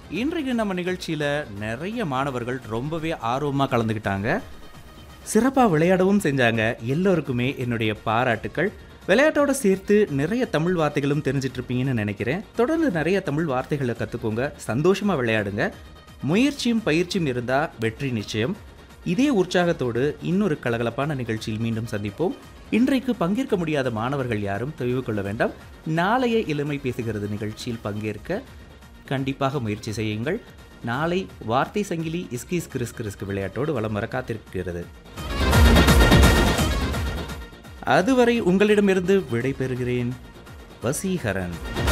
இன்றைக்கு நம்ம நிகழ்ச்சியில் நிறைய மாணவர்கள் ரொம்பவே ஆர்வமாக கலந்துக்கிட்டாங்க சிறப்பாக விளையாடவும் செஞ்சாங்க எல்லோருக்குமே என்னுடைய பாராட்டுக்கள் விளையாட்டோட சேர்த்து நிறைய தமிழ் வார்த்தைகளும் தெரிஞ்சிட்டு இருப்பீங்கன்னு நினைக்கிறேன் தொடர்ந்து நிறைய தமிழ் வார்த்தைகளை கற்றுக்கோங்க சந்தோஷமாக விளையாடுங்க முயற்சியும் பயிற்சியும் இருந்தால் வெற்றி நிச்சயம் இதே உற்சாகத்தோடு இன்னொரு கலகலப்பான நிகழ்ச்சியில் மீண்டும் சந்திப்போம் இன்றைக்கு பங்கேற்க முடியாத மாணவர்கள் யாரும் தெளிவு கொள்ள வேண்டாம் நாளைய இளமை பேசுகிறது நிகழ்ச்சியில் பங்கேற்க கண்டிப்பாக முயற்சி செய்யுங்கள் நாளை வார்த்தை சங்கிலி இஸ்கிஸ் கிறிஸ் கிறிஸ்கு விளையாட்டோடு வலம் வர காத்திருக்கிறது அதுவரை உங்களிடமிருந்து விடை பெறுகிறேன் வசீகரன்